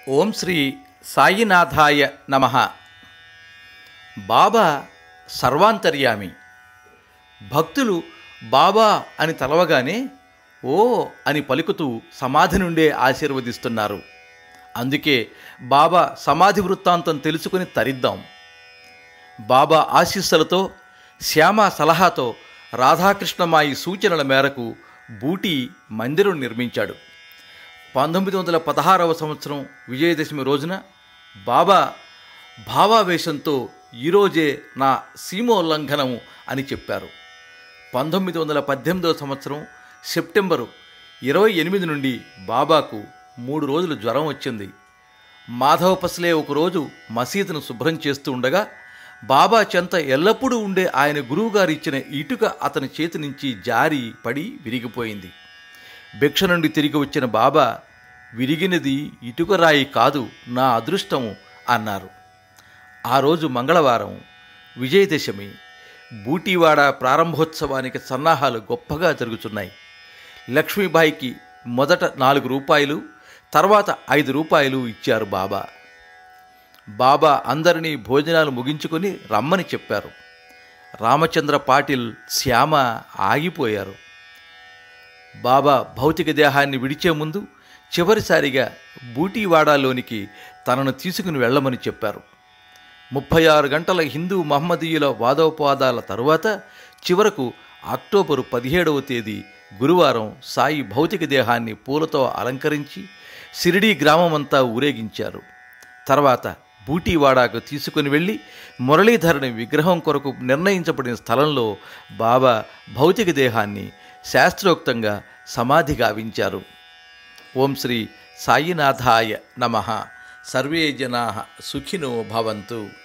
ఓం శ్రీ సాయినాథాయ నమ బాబా సర్వాంతర్యామి భక్తులు బాబా అని తలవగానే ఓ అని పలుకుతూ సమాధి నుండే ఆశీర్వదిస్తున్నారు అందుకే బాబా సమాధి వృత్తాంతం తెలుసుకుని తరిద్దాం బాబా ఆశీస్సులతో శ్యామ సలహాతో రాధాకృష్ణమాయి సూచనల మేరకు బూటి మందిరం నిర్మించాడు పంతొమ్మిది వందల పదహారవ సంవత్సరం విజయదశమి రోజున బాబా భావావేశంతో ఈరోజే నా సీమోల్లంఘనము అని చెప్పారు పంతొమ్మిది వందల పద్దెనిమిదవ సంవత్సరం సెప్టెంబరు ఇరవై ఎనిమిది నుండి బాబాకు మూడు రోజులు జ్వరం వచ్చింది మాధవ పసలే ఒకరోజు మసీదును శుభ్రం చేస్తూ ఉండగా బాబా చెంత ఎల్లప్పుడూ ఉండే ఆయన గురువుగారు ఇచ్చిన ఇటుక అతని చేతి నుంచి జారి పడి విరిగిపోయింది భిక్ష నుండి తిరిగి వచ్చిన బాబా విరిగినది ఇటుక రాయి కాదు నా అదృష్టము అన్నారు ఆ రోజు మంగళవారం విజయదశమి బూటీవాడ ప్రారంభోత్సవానికి సన్నాహాలు గొప్పగా జరుగుతున్నాయి లక్ష్మీబాయికి మొదట నాలుగు రూపాయలు తర్వాత ఐదు రూపాయలు ఇచ్చారు బాబా బాబా అందరినీ భోజనాలు ముగించుకొని రమ్మని చెప్పారు రామచంద్ర పాటిల్ శ్యామ ఆగిపోయారు బాబా భౌతిక దేహాన్ని విడిచే ముందు చివరిసారిగా బూటీవాడాలోనికి తనను తీసుకుని వెళ్ళమని చెప్పారు ముప్పై ఆరు గంటల హిందూ మహమ్మదీయుల వాదోపవాదాల తరువాత చివరకు అక్టోబరు పదిహేడవ తేదీ గురువారం సాయి భౌతిక దేహాన్ని పూలతో అలంకరించి సిరిడీ గ్రామమంతా ఊరేగించారు తర్వాత బూటీవాడాకు తీసుకుని వెళ్ళి మురళీధరుని విగ్రహం కొరకు నిర్ణయించబడిన స్థలంలో బాబా భౌతిక దేహాన్ని శాస్త్రోక్తంగా సమాధి గావించారు ఓం శ్రీ సాయినాథాయ నమ సర్వే జనా సుఖినో భవంతు